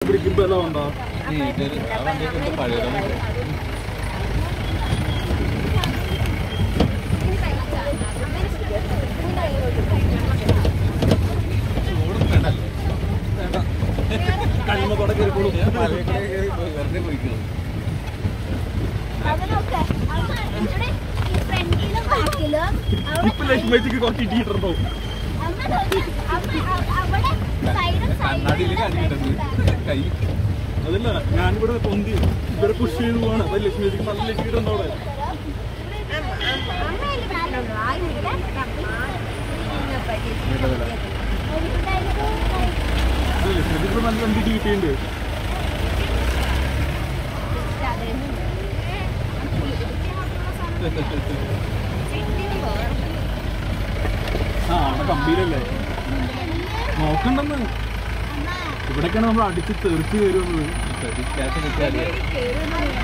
പിടിക്കും ബലം ഉണ്ടോ കഴിയുമ്പോ കൂടെ കയറിക്കോളും വെറുതെ പോയിക്കണം ഇപ്പൊ ലക്ഷ്മിക്ക് കുറച്ച് ഇട്ടിട്ടുണ്ടോ കണ്ണാടിയിൽ കണ്ടിട്ടുണ്ട് കൈ അതല്ല ഞാനിവിടെ പൊന്തി ഇവിടെ പുഷ് ചെയ്ത് പോവാണ് അപ്പൊ ലക്ഷ്മിക്ക് നല്ല ലക്ഷ്മിട്ടുണ്ടോ അവിടെ അത് ലക്ഷ്മിക്ക് നല്ല വണ്ടി കിട്ടിയിട്ടുണ്ട് ആ അവിടെ കമ്പിയിലല്ലേ നോക്കണ്ടെന്ന് ഇവിടൊക്കെയാണ് നമ്മൾ അടിച്ച് തെറിച്ച് കയറുന്നത് ക്യാഷ് കിട്ടിയാൽ